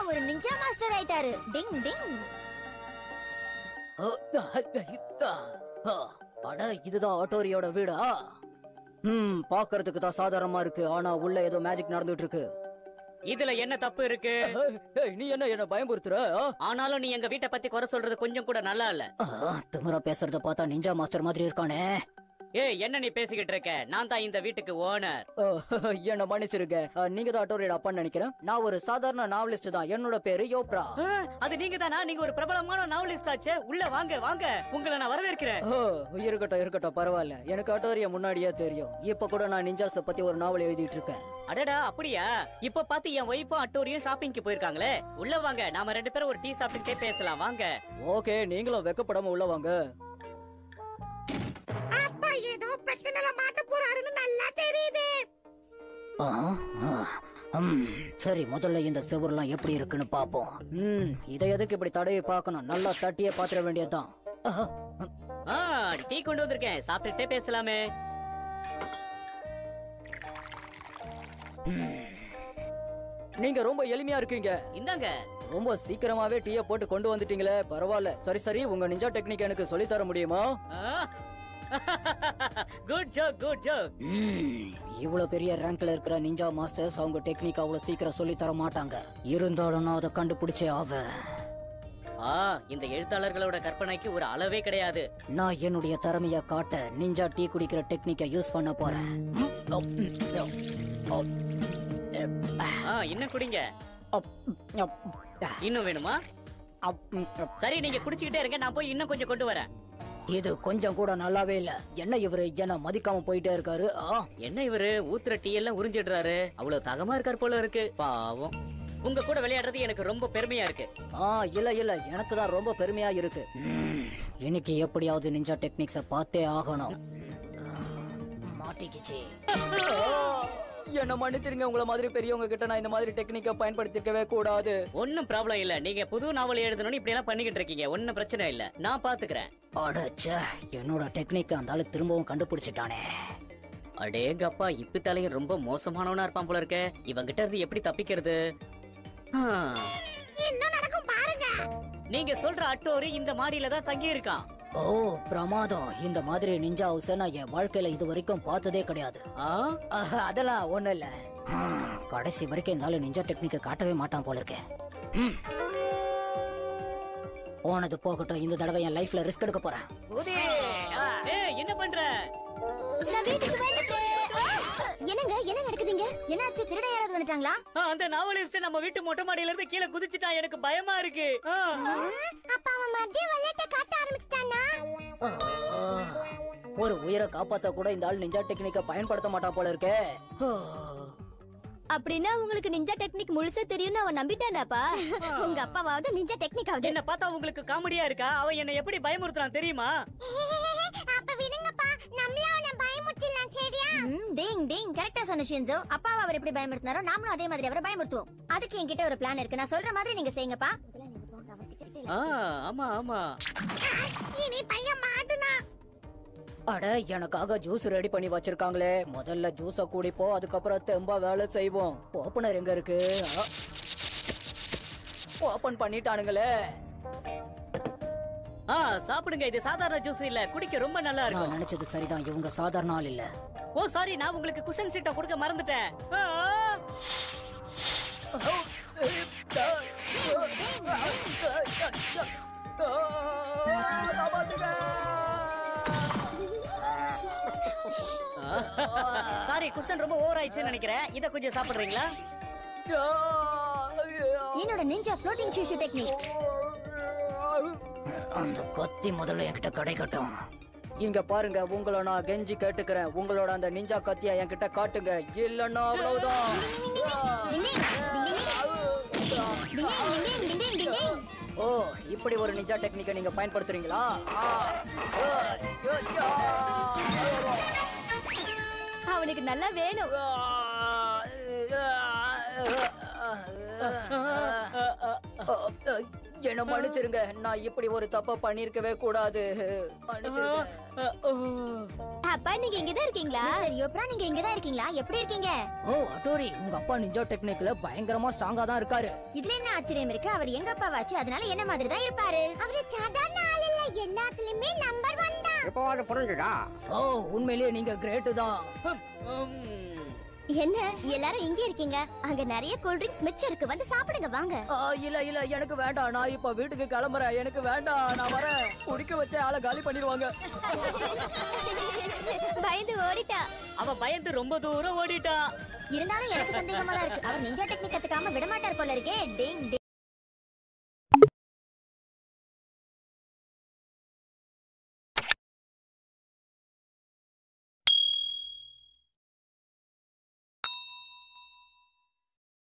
ஒரு ninja master ஆயிட்டாரு டிங் டிங் அட இதுதான் ஆட்டோரியோட வீடா ம் பாக்குறதுக்கு தான் சாதாரணமா இருக்கு ஆனா உள்ள ஏதோ மேஜிக் நடந்துட்டு இருக்கு இதுல என்ன தப்பு இருக்கு ஏய், நீ என்ன என்ன பயமுறுத்துற ஆ? ஆனாலும் நீ எங்க வீட்டை பத்தி குறை சொல்றது கொஞ்சம் கூட நல்லா இல்ல ஆ, திமிரா பேசுறத பார்த்தா நிஞ்சா மாஸ்டர் மாதிரி இருக்கானே ஏய் என்ன நீ பேசிக்கிட்டு இருக்க நான் தான் இந்த வீட்டுக்கு ஓனர் ஓ, என்ன மன்னிச்சிருங்க ஆ, நீங்க தான் ஆட்டோரியோட அப்பான்னு நினைக்கிறேன் நான் ஒரு சாதாரண நாவலிஸ்ட் தான் என்னோட பேரு யோப்ரா அது நீங்க தானா நீங்க ஒரு பிரபலமான நாவலிஸ்ட் ஆச்சே உள்ள வாங்க வாங்க உங்களை நான் வரவேற்கிறேன் ஓ இருக்கட்டும் இருக்கட்டும் பரவாயில்ல எனக்கு ஆட்டோரியா முன்னாடியே தெரியும் இப்ப கூட நான் நிஞ்சாஸ பத்தி ஒரு நாவல் எழுதிட்டு இருக்கேன் அடடா அப்படியா இப்ப பாத்து என் ஒய்ஃபும் அட்டோரியும் ஷாப்பிங்க்கு போயிருக்காங்களே உள்ள வாங்க நாம ரெண்டு பேரும் ஒரு டீ சாப்பிட்டுட்டே பேசலாம் வாங்க ஓகே நீங்களும் வெக்கப்படாம உள்ள வாங்க அப்பா ஏதோ பிரச்சனைல மாட்ட போறாருன்னு நல்லா தெரியுது ஆ, ஆ, ம், சரி முதல்ல இந்த செவுர்லாம் எப்படி இருக்குன்னு பாப்போம் ம் இதை எதுக்கு இப்படி தடவி பார்க்கணும் நல்லா தட்டியே பாத்திர வேண்டியதுதான் ஆஹா, ம், ஆ டீ கொண்டு வந்திருக்கேன் சாப்பிட்டுட்டே பேசலாமே நீங்க ரொம்ப எளிமையா இருக்கீங்க இந்தாங்க ரொம்ப சீக்கிரமாவே டீய போட்டு கொண்டு வந்துட்டீங்களே பரவாயில்ல சரி சரி உங்க நிஞ்சா டெக்னிக் எனக்கு சொல்லி தர முடியுமா குட் ஜோக் குட் ஜோக் ம், இவ்வளவு பெரிய ரேங்க்ல இருக்கிற நிஞ்சா மாஸ்டர்ஸ் அவங்க டெக்னிக் அவ்வளவு சீக்கிரம் சொல்லி தர மாட்டாங்க இருந்தாலும் நான் அதை கண்டுபிடிச்சே ஆவேன் ஆ இந்த எழுத்தாளர்களோட கற்பனைக்கு ஒரு அளவே கிடையாது நான் என்னுடைய திறமைய காட்ட நிஞ்சா டீ குடிக்கிற டெக்னிக்கை யூஸ் பண்ண போறேன் ஆ இன்னும் குடிங்க இன்னும் வேணுமா சரி நீங்க குடிச்சுக்கிட்டே இருங்க நான் போய் இன்னும் கொஞ்சம் கொண்டு வரேன் இது கொஞ்சம் கூட நல்லாவே இல்ல என்ன இவரு என்ன மதிக்காம போயிட்டே இருக்காரு ஆ என்ன இவரு ஊத்துற டீ எல்லாம் உறிஞ்சிடுறாரு அவ்வளவு தகமா இருக்கார் போல இருக்கு பாவம் உங்க கூட விளையாடுறது எனக்கு ரொம்ப பெருமையா இருக்கு ஆ இல்ல இல்ல எனக்கு தான் ரொம்ப பெருமையா இருக்கு ம், இன்னைக்கு எப்படியாவது நிஞ்சா டெக்னிக்ஸ பார்த்தே ஆகணும் மாட்டிக்கிச்சு என்ன மன்னிச்சிருங்க உங்கள மாதிரி பெரியவங்க கிட்ட நான் இந்த மாதிரி டெக்னிக்க பயன்படுத்திக்கவே கூடாது ஒன்னும் ப்ராப்ளம் இல்ல நீங்க புது நாவல் எழுதணும்னு இப்படி எல்லாம் பண்ணிக்கிட்டு இருக்கீங்க ஒன்னும் பிரச்சனை இல்ல நான் பாத்துக்கிறேன் அடச்சே என்னோட டெக்னிக் அந்த ஆளு திரும்பவும் கண்டுபிடிச்சிட்டானே அடேங்கப்பா இப்ப தலையும் ரொம்ப மோசமானவனா இருப்பான் போல இருக்க இவங்கிட்ட இருந்து எப்படி தப்பிக்கிறது ஆ, என்ன நடக்கும் பாருங்க நீங்க சொல்ற அட்டோரி இந்த மாடியில தான் தங்கி இருக்கான் ஓ பிரமாதம் இந்த மாதிரி நிஞ்சா ஹவுஸ நான் என் வாழ்க்கையில இது வரைக்கும் பார்த்ததே கிடையாது ஆ ஆஹா, அதெல்லாம் ஒண்ணு இல்ல ஹம், கடைசி வரைக்கும் இந்த ஆளு நிஞ்சா டெக்னிக்க காட்டவே மாட்டான் போல இருக்கே ஹம். போனது போகட்டும் இந்த தடவை என் லைஃப்ல ரிஸ்க் எடுக்க போறேன் ஏய் என்ன பண்ற நான் வீட்டுக்கு வந்துட்டேன் என்னங்க என்ன நடக்குதுங்க என்னாச்சு திருட யாராவது வந்துட்டாங்களா ஆ, அந்த நாவலிஸ்ட் நம்ம வீட்டு மொட்டை மாடியில இருந்து கீழே குதிச்சுட்டான் எனக்கு பயமா இருக்கு ஆ. அப்பா அவன் மறுபடியும் விளையாட்ட காட்ட ஆரம்பிச்சிட்டானா ஆ, ஒரு உயிரை காப்பாத்த கூட இந்த ஆள் நிஞ்சா டெக்னிக்க பயன்படுத்த மாட்டான் போல இருக்கே ஆ. அப்படின்னா உங்களுக்கு நிஞ்சா டெக்னிக் முழுசா தெரியும்னு அவன் நம்பிட்டானாப்பா உங்க அப்பாவாவது நிஞ்சா டெக்னிக் ஆகுது என்ன பார்த்தா உங்களுக்கு காமெடியா இருக்கா அவன் என்ன எப்படி பயமுறுத்துறான் தெரியுமா அப்ப விடுங்கப்பா நம்மள அவனை பயமுறுத்திடலாம் சரியா ம், டிங் டிங் கரெக்டா சொன்ன ஷின்சோ அப்பாவை அவர் எப்படி பயமுறுத்தினாரோ நாமளும் அதே மாதிரி அவரை பயமுறுத்துவோம் அதுக்கு என்கிட்ட ஒரு பிளான் இருக்கு நான் சொல்ற மாதிரி நீங்க செய்யுங்கப்பா ஆ ஆமா ஆமா இனி பையன் மாட்டுனா அட எனக்காக ஜூஸ் ரெடி பண்ணி வச்சிருக்காங்களே முதல்ல ஜூஸ குடிப்போம் அதுக்கப்புறம் தெம்பா வேலை செய்வோம் ஓபனர் எங்க இருக்கு ஓபன் பண்ணிட்டானுங்களே ஆ சாப்பிடுங்க இது சாதாரண ஜூஸ் இல்ல குடிக்க ரொம்ப நல்லா நான் இருக்கும் நினைச்சது சரிதான் இவங்க சாதாரண ஆள் இல்ல ஓ சாரி நான் உங்களுக்கு குஷன் சீட்டை கொடுக்க மறந்துட்டேன் ஆ, சாரி குஷன் ரொம்ப ஓவர் ஆயிடுச்சுன்னு நினைக்கிறேன் இத கொஞ்சம் சாப்பிடுறீங்களா என்னோட நிஞ்சா ஃப்ளோட்டிங் ஷூஷு டெக்னிக் அந்த கத்தி முதல்ல என்கிட்ட கிடைக்கட்டும் இங்க பாருங்க உங்களை நான் கெஞ்சி கேட்டுக்கிறேன் உங்களோட அந்த நிஞ்சா கத்திய என்கிட்ட காட்டுங்க இல்லன்னா அவ்வளவுதான் டிங் டிங் டிங் டிங் டிங் டிங் டிங் டிங் ஓ இப்படி ஒரு நிஞ்சா டெக்னிக்கை நீங்க பயன்படுத்துறீங்களா ஆ. ஆ. அவனுக்கு நல்லா வேணும் என்ன மன்னிச்சிருங்க நான் இப்படி ஒரு தப்ப பண்ணிருக்கவே கூடாது மன்னிச்சிருங்க அப்பா நீங்க இங்க தான் இருக்கீங்களா மிஸ்டர் யோப்ரா நீங்க இங்க தான் இருக்கீங்களா எப்படி இருக்கீங்க ஓ அட்டோரி உங்க அப்பா நிஞ்சா டெக்னிக்ல பயங்கரமா ஸ்ட்ராங்கா தான் இருக்காரு இதுல என்ன ஆச்சரியம் இருக்கு அவர் எங்க அப்பாவாச்சு அதனால என்ன மாதிரி தான் இருப்பாரு அவரு சாதாரண ஆள் இல்ல எல்லாத்துலயுமே நம்பர் ஒன் தான் இப்போ அது புரிஞ்சுதா ஓ உண்மையிலேயே நீங்க கிரேட்டு தான் உம். என்ன எல்லாரும் இங்க இருக்கீங்க அங்க நிறைய கூல் ட்ரிங்க்ஸ் மிச்சம் இருக்கு வந்து சாப்பிடுங்க வாங்க ஆ, இல்ல இல்ல எனக்கு வேண்டாம் நான் இப்ப வீட்டுக்கு கிளம்புறேன் எனக்கு வேண்டாம் நான் வரேன் குடிக்க வச்ச ஆளை காலி பண்ணிடுவாங்க பயந்து ஓடிட்டா அவ பயந்து ரொம்ப தூரம் ஓடிட்டா இருந்தாலும் எனக்கு சந்தேகமா தான் இருக்கு அவர் நிஞ்சா டெக்னிக் கத்துக்காம விட மாட்டார் போல இருக்கே டிங் டிங்